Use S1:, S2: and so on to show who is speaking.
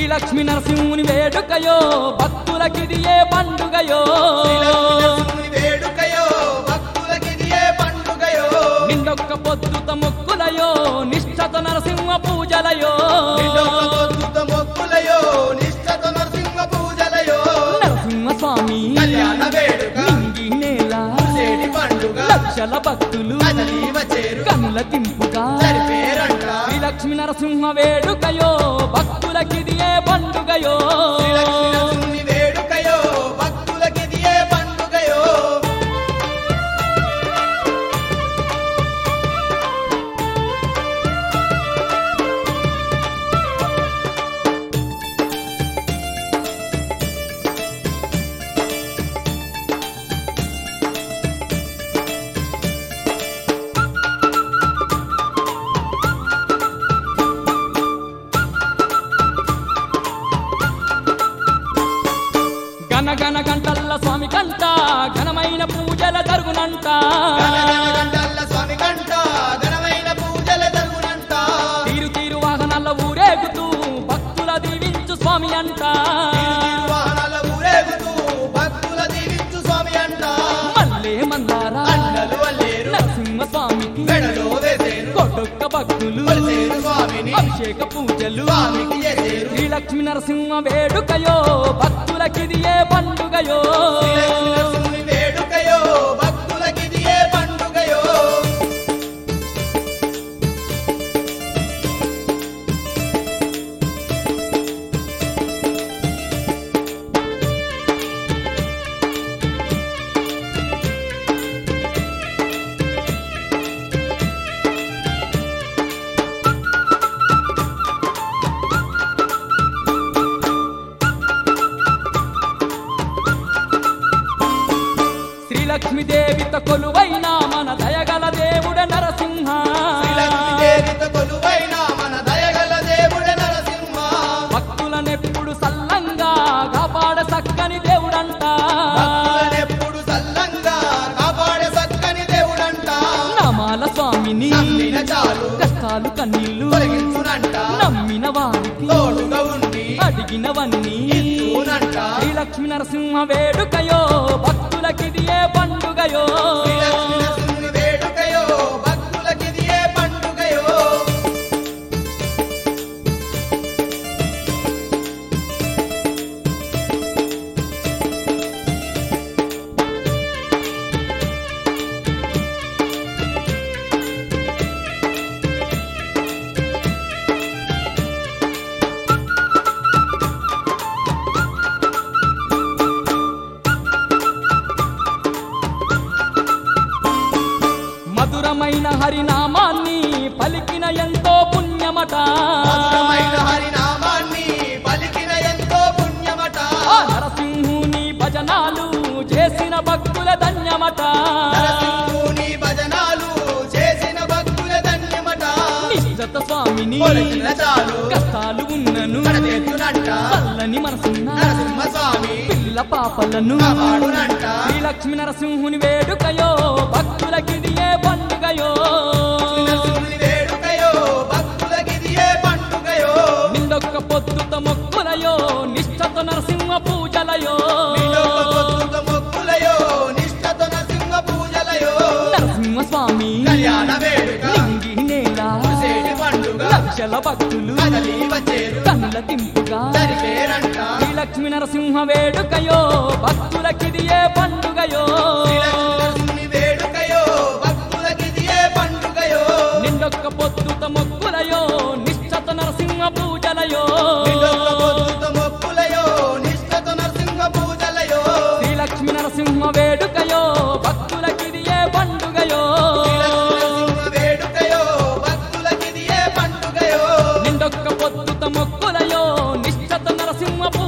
S1: శ్రీలక్ష్మి నరసింహుని వేడుకయో భక్తులకిది ఏ పండుగయో
S2: శ్రీలక్ష్మీ వేడుకయో భక్తులకిది ఏ పండుగయో
S1: నిండొక్క పొద్దుత మొక్కులయో నిష్ఠత నరసింహ పూజలయో
S2: నిండొక్క పొద్దుత మొక్కులయో నిష్ఠత నరసింహ పూజలయో
S1: నరసింహ స్వామి
S2: కళ్యాణ వేడుక
S1: నింగి నేల
S2: చేడి పండుగ
S1: లక్షల భక్తులు
S2: కదలీవ చేరు
S1: కనుల తింపుగా
S2: జరిపేరంట
S1: శ్రీలక్ష్మి నరసింహ వేడుకయో భక్తులకిది ఏ పండుగయో
S2: శ్రీలక్ష్మీ నరసింహుని వేడుకయో భక్తులకిది ఏ పండుగయో
S1: గన గన గంటల్ల స్వామి కంట ఘనమైన పూజల జరుగునంట
S2: గంటల్ల స్వామి కంట ఘనమైన పూజల జరుగునంట
S1: తీరు తీరు వాహనాల ఊరేగుతూ భక్తుల దీవించు స్వామి అంట
S2: వాహనాల ఊరేగుతూ భక్తుల దీవించు స్వామి అంట
S1: మల్లే మందారా
S2: అండలు వల్లేరు
S1: నరసింహ స్వామికి
S2: మెడలో వేసేరు
S1: కొట్టొక్క భక్తులు
S2: కొలిసేరు స్వామిని
S1: అభిషేక పూజలు
S2: స్వామికి చేసేరు
S1: శ్రీలక్ష్మి నరసింహ వేడుకయో భక్తులకిది ఏ పండుగయో
S2: శ్రీలక్ష్మీ నరసింహుని వేడుకయో భక్తులకిది ఏ పండుగయో
S1: శ్రీలక్ష్మీదేవిత కొలువైన మన దయగల దేవుడ నరసింహ
S2: శ్రీలక్ష్మీదేవిత కొలువైన మన దయగల దేవుడ నరసింహ
S1: భక్తులనెప్పుడు సల్లంగా కాపాడ సక్కని దేవుడంట
S2: భక్తులనెప్పుడు సల్లంగా కాపాడే సక్కని దేవుడంట
S1: నమాల స్వామిని
S2: నమ్మిన చాలు
S1: కష్టాలు కన్నీళ్లు
S2: తొలగించునంట
S1: నమ్మిన వారికి
S2: తోడుగా ఉండి
S1: అడిగినవన్నీ
S2: ఇచ్చునంట
S1: శ్రీలక్ష్మి నరసింహ వేడుకయో భక్తులకిది ఏ పండుగయో
S2: శ్రీలక్ష్మీ నరసింహుని వేడుకయో భక్తులకిది ఏ పండుగయో
S1: మధురమైన హరినామాన్ని పలికిన ఎంతో పుణ్యమట
S2: మధురమైన హరినామాన్ని పలికిన ఎంతో పుణ్యమట
S1: ఆ నరసింహుని భజనాలు చేసిన భక్తుల ధన్యమట
S2: నరసింహుని భజనాలు చేసిన భక్తుల ధన్యమట
S1: నిశ్చత స్వామిని
S2: కొలిచిన చాలు
S1: కష్టాలు ఉన్నను
S2: కడతెత్తునంట
S1: చల్లని మనసున్న
S2: నరసింహ స్వామి
S1: పిల్ల పాపలను
S2: కాపాడునంట
S1: శ్రీలక్ష్మి నరసింహుని వేడుకయో భక్తులకిది ఏ పండుగయో
S2: నరసింహుని వేడుకయో భక్తులకిది ఏ పండుగయో
S1: నిండొక్క పొద్దుత మొక్కులయో నిష్ఠత నరసింహ పూజలయో
S2: నిండొక్క పొద్దుత మొక్కులయో నిష్ఠత నరసింహ పూజలయో
S1: నరసింహ స్వామి
S2: కళ్యాణ వేడుక
S1: లింగి నేల
S2: చేటి పండుగ
S1: లక్షల భక్తులు
S2: కదలి వచ్చేరు
S1: కన్నుల తింపుగా
S2: జరిపేరంట
S1: శ్రీలక్ష్మి నరసింహ వేడుకయో భక్తులకిది ఏ పండుగయో
S2: శ్రీలక్ష్మీ వేడుకయో భక్తులకిది ఏ పండుగయో
S1: నిండొక్క పొద్దుత మొక్కులయో నిష్ఠత నరసింహ పూజలయో
S2: నిండొక్క పొద్దుత మొక్కులయో నిష్ఠత నరసింహ పూజలయో
S1: శ్రీలక్ష్మి నరసింహ వేడుకయో భక్తులకిది ఏ పండుగయో
S2: శ్రీలక్ష్మీ వేడుకయో భక్తులకిది ఏ పండుగయో
S1: నిండొక్క పొద్దుత మొక్కులయో నిష్ఠత నరసింహ పూజలయో